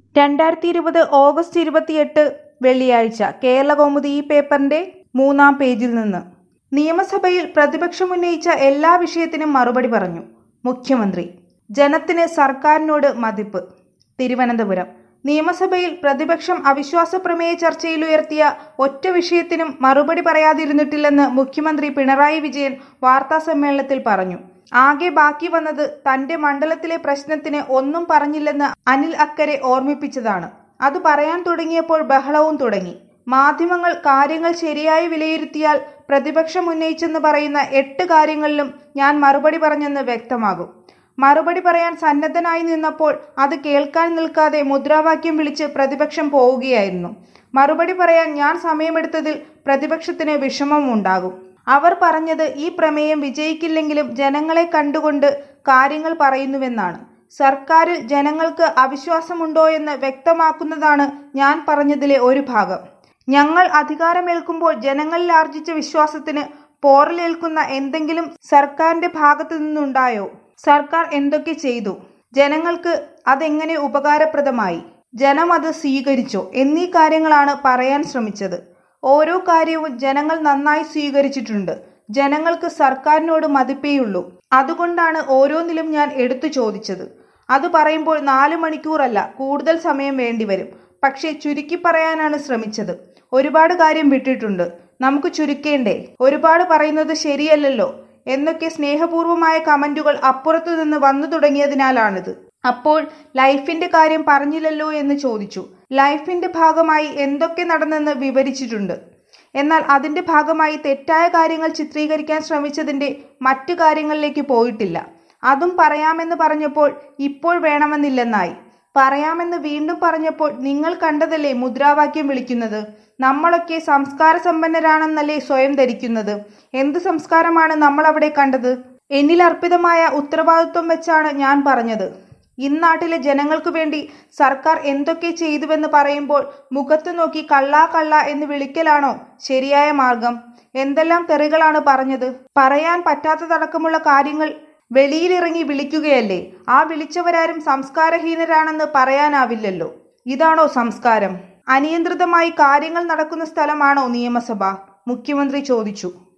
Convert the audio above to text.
രണ്ടായിരത്തി ഇരുപത് ഓഗസ്റ്റ് ഇരുപത്തിയെട്ട് വെള്ളിയാഴ്ച കേരളകൗമുദി ഈ പേപ്പറിന്റെ മൂന്നാം പേജിൽ നിന്ന് നിയമസഭയിൽ പ്രതിപക്ഷമുന്നയിച്ച എല്ലാ വിഷയത്തിനും മറുപടി പറഞ്ഞു മുഖ്യമന്ത്രി ജനത്തിന് സർക്കാരിനോട് മതിപ്പ് തിരുവനന്തപുരം നിയമസഭയിൽ പ്രതിപക്ഷം അവിശ്വാസ പ്രമേയ ചർച്ചയിലുയർത്തിയ ഒറ്റ വിഷയത്തിനും മറുപടി പറയാതിരുന്നിട്ടില്ലെന്ന് മുഖ്യമന്ത്രി പിണറായി വിജയൻ വാർത്താസമ്മേളനത്തിൽ പറഞ്ഞു ആകെ ബാക്കി വന്നത് തന്റെ മണ്ഡലത്തിലെ പ്രശ്നത്തിന് ഒന്നും പറഞ്ഞില്ലെന്ന് അനിൽ അക്കരെ ഓർമ്മിപ്പിച്ചതാണ് അത് പറയാൻ തുടങ്ങിയപ്പോൾ ബഹളവും തുടങ്ങി മാധ്യമങ്ങൾ കാര്യങ്ങൾ ശരിയായി വിലയിരുത്തിയാൽ പ്രതിപക്ഷം ഉന്നയിച്ചെന്ന് പറയുന്ന എട്ട് കാര്യങ്ങളിലും ഞാൻ മറുപടി പറഞ്ഞെന്ന് വ്യക്തമാകും മറുപടി പറയാൻ സന്നദ്ധനായി നിന്നപ്പോൾ അത് കേൾക്കാൻ നിൽക്കാതെ മുദ്രാവാക്യം വിളിച്ച് പ്രതിപക്ഷം പോവുകയായിരുന്നു മറുപടി പറയാൻ ഞാൻ സമയമെടുത്തതിൽ പ്രതിപക്ഷത്തിന് വിഷമമുണ്ടാകും അവർ പറഞ്ഞത് ഈ പ്രമേയം വിജയിക്കില്ലെങ്കിലും ജനങ്ങളെ കണ്ടുകൊണ്ട് കാര്യങ്ങൾ പറയുന്നുവെന്നാണ് സർക്കാരിൽ ജനങ്ങൾക്ക് അവിശ്വാസമുണ്ടോയെന്ന് വ്യക്തമാക്കുന്നതാണ് ഞാൻ പറഞ്ഞതിലെ ഒരു ഭാഗം ഞങ്ങൾ അധികാരമേൽക്കുമ്പോൾ ജനങ്ങളിൽ ആർജിച്ച വിശ്വാസത്തിന് പോറലേൽക്കുന്ന എന്തെങ്കിലും സർക്കാരിന്റെ ഭാഗത്തു നിന്നുണ്ടായോ സർക്കാർ എന്തൊക്കെ ചെയ്തു ജനങ്ങൾക്ക് അതെങ്ങനെ ഉപകാരപ്രദമായി ജനം അത് സ്വീകരിച്ചോ എന്നീ കാര്യങ്ങളാണ് പറയാൻ ശ്രമിച്ചത് ഓരോ കാര്യവും ജനങ്ങൾ നന്നായി സ്വീകരിച്ചിട്ടുണ്ട് ജനങ്ങൾക്ക് സർക്കാരിനോട് മതിപ്പേയുള്ളൂ അതുകൊണ്ടാണ് ഓരോന്നിലും ഞാൻ എടുത്തു ചോദിച്ചത് അത് പറയുമ്പോൾ നാല് മണിക്കൂറല്ല കൂടുതൽ സമയം വേണ്ടിവരും പക്ഷേ ചുരുക്കി പറയാനാണ് ശ്രമിച്ചത് ഒരുപാട് കാര്യം വിട്ടിട്ടുണ്ട് നമുക്ക് ചുരുക്കേണ്ടേ ഒരുപാട് പറയുന്നത് ശരിയല്ലല്ലോ എന്നൊക്കെ സ്നേഹപൂർവമായ കമന്റുകൾ അപ്പുറത്തു നിന്ന് വന്നു തുടങ്ങിയതിനാലാണിത് അപ്പോൾ ലൈഫിന്റെ കാര്യം പറഞ്ഞില്ലല്ലോ എന്ന് ചോദിച്ചു ലൈഫിന്റെ ഭാഗമായി എന്തൊക്കെ നടന്നെന്ന് വിവരിച്ചിട്ടുണ്ട് എന്നാൽ അതിന്റെ ഭാഗമായി തെറ്റായ കാര്യങ്ങൾ ചിത്രീകരിക്കാൻ ശ്രമിച്ചതിന്റെ മറ്റു കാര്യങ്ങളിലേക്ക് പോയിട്ടില്ല അതും പറയാമെന്ന് പറഞ്ഞപ്പോൾ ഇപ്പോൾ വേണമെന്നില്ലെന്നായി പറയാമെന്ന് വീണ്ടും പറഞ്ഞപ്പോൾ നിങ്ങൾ കണ്ടതല്ലേ മുദ്രാവാക്യം വിളിക്കുന്നത് നമ്മളൊക്കെ സംസ്കാര സമ്പന്നരാണെന്നല്ലേ സ്വയം ധരിക്കുന്നത് എന്ത് സംസ്കാരമാണ് നമ്മൾ അവിടെ കണ്ടത് എന്നിൽ അർപ്പിതമായ ഉത്തരവാദിത്വം വെച്ചാണ് ഞാൻ പറഞ്ഞത് ഇന്നാട്ടിലെ ജനങ്ങൾക്കു വേണ്ടി സർക്കാർ എന്തൊക്കെ ചെയ്തുവെന്ന് പറയുമ്പോൾ മുഖത്ത് നോക്കി കള്ളാ കള്ള എന്ന് വിളിക്കലാണോ ശരിയായ മാർഗം എന്തെല്ലാം തെറികളാണ് പറഞ്ഞത് പറയാൻ പറ്റാത്തതടക്കമുള്ള കാര്യങ്ങൾ വെളിയിലിറങ്ങി വിളിക്കുകയല്ലേ ആ വിളിച്ചവരാരും സംസ്കാരഹീനരാണെന്ന് പറയാനാവില്ലല്ലോ ഇതാണോ സംസ്കാരം അനിയന്ത്രിതമായി കാര്യങ്ങൾ നടക്കുന്ന സ്ഥലമാണോ നിയമസഭ മുഖ്യമന്ത്രി ചോദിച്ചു